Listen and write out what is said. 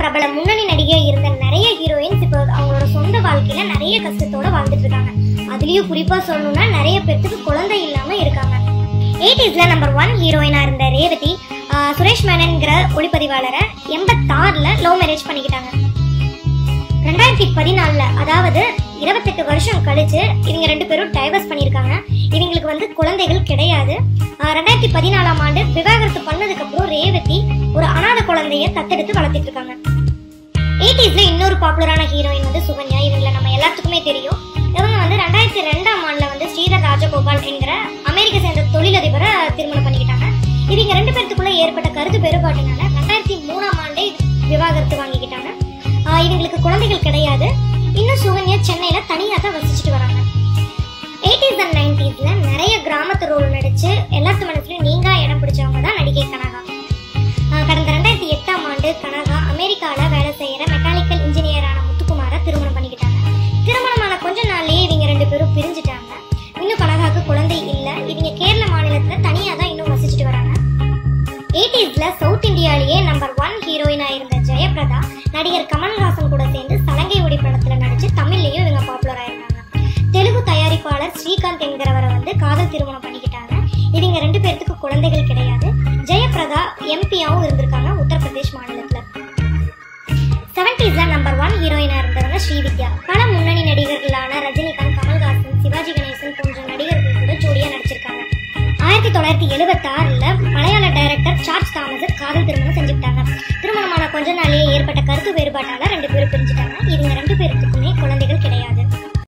பிரபல முன்னணி நடிகையா இருந்த நிறைய ஹீரோயின்ஸ் இப்போ அவங்களோட சொந்த வாழ்க்கையில நிறைய கஷ்டத்தோட வாழ்ந்துட்டு இருக்காங்க அதுலயும் குறிப்பா சொல்லணும்னா நிறைய பேர்த்துக்கு குழந்தை இல்லாம இருக்காங்க எயிட்டிஸ்ல நம்பர் ஒன் ஹீரோயினா இருந்த ரேவதி ஆஹ், சுரேஷ் மேனன்ங்கிற ஒளிப்பதிவாளரை எண்பத்தாறுல லவ் மேரேஜ் பண்ணிக்கிட்டாங்க ரெண்டாயிரத்தி பதினாலுல அதாவது இருபத்தெட்டு வருஷம் கழிச்சு இவங்க ரெண்டு பேரும் டைவர்ஸ் பண்ணியிருக்காங்க இவங்களுக்கு வந்து குழந்தைகள் கிடையாது ஆஹ் ரெண்டாயிரத்தி பதினாலாம் ஆண்டு விவாகரத்து பண்ணதுக்கு அப்புறம் ரேவதி ஒரு அனாத குழந்தைய தத்தெடுத்து வளர்த்திட்டு இருக்காங்க எயிட்டிஸ்ல இன்னொரு பாப்புலரான ஹீரோயின் வந்து சுகன்யா இவங்களை நம்ம எல்லாத்துக்குமே தெரியும் இவங்க வந்து ரெண்டாயிரத்தி ரெண்டாம் ஆண்டுல வந்து ஸ்ரீதர் ராஜகோபால் என்கிற அமெரிக்க சேர்ந்த தொழிலதிபரை திருமணம் பண்ணிக்கிட்டாங்க இவங்க ரெண்டு பேர்த்துக்குள்ள ஏற்பட்ட கருத்து வேறுபாட்டினால ரெண்டாயிரத்தி மூணாம் ஆண்டே விவாகரத்து வாங்கிக்கிட்டாங்க ஆஹ் இவங்களுக்கு குழந்தைகள் கிடையாது இன்னும் சுகன்யா சென்னையில தனியா தான் வசிச்சுட்டு வராங்க எயிட்டிஸ் அண்ட் நைன்டிஸ்ல நிறைய கிராமத்து ரோல் நடிச்சு எல்லாத்து மனசுலயும் நீங்கா இடம் பிடிச்சவங்க தான் நடிகை கனகா ஆஹ் கடந்த ரெண்டாயிரத்தி எட்டாம் ஆண்டு கனகா அமெரிக்கால வேலை செய்யற மெக்கானிக்கல் இன்ஜினியரான முத்துக்குமாரை திருமணம் பண்ணிக்கிட்டாங்க திருமணமான கொஞ்ச நாள்லயே இவங்க ரெண்டு பேரும் பிரிஞ்சுட்டாங்க இன்னும் கனகாக்கு குழந்தை இல்ல இவங்க கேரள மாநிலத்துல தனியா தான் இன்னும் வசிச்சுட்டு வராங்க எயிட்டிஸ்ல சவுத் இந்தியாலேயே நம்பர் ஒன் ஹீரோயினா இருந்த ஜெயபிரதா நடிகர் கமல்ஹாசன் கூட சேர்ந்து சலங்கை ஒடி படத்துல நடிச்சு தமிழ்லயும் இவங்க பாப்புலர் ஆயிருந்தாங்க தெலுங்கு தயாரிப்பாளர் ஸ்ரீகாந்த் என்கிறவரை வந்து காதல் திருமணம் பண்ணிக்கிட்டாங்க இவங்க ரெண்டு பேர்த்துக்கு குழந்தைகள் கிடையாது ஜெயபிரதா எம்பியாவும் இருந்திருக்காங்க உத்தரப்பிரதேஷ் மாநிலத்துல செவன்டீஸ்ல நம்பர் ஒன் ஹீரோயினா இருந்தவங்க ஸ்ரீவித்யா பல முன்னணி நடிகர்களான ரஜினிகாந்த் கமல்ஹாசன் சிவாஜி கணேசன் போன்ற நடிகர்கள் கூட ஜோடியா நடிச்சிருக்காங்க ஆயிரத்தி தொள்ளாயிரத்தி எழுபத்தாறுல மலையாள டைரக்டர் சார்ஜ் தாமஸ் காதல் திருமணம் செஞ்சுக்கிட்டாங்க திருமணமான கொஞ்ச நாள்லயே ஏற்பட்ட கருத்து வேறுபாட்டால ரெண்டு பேரும் பிரிஞ்சுட்டாங்க இவங்க ரெண்டு பேருக்கு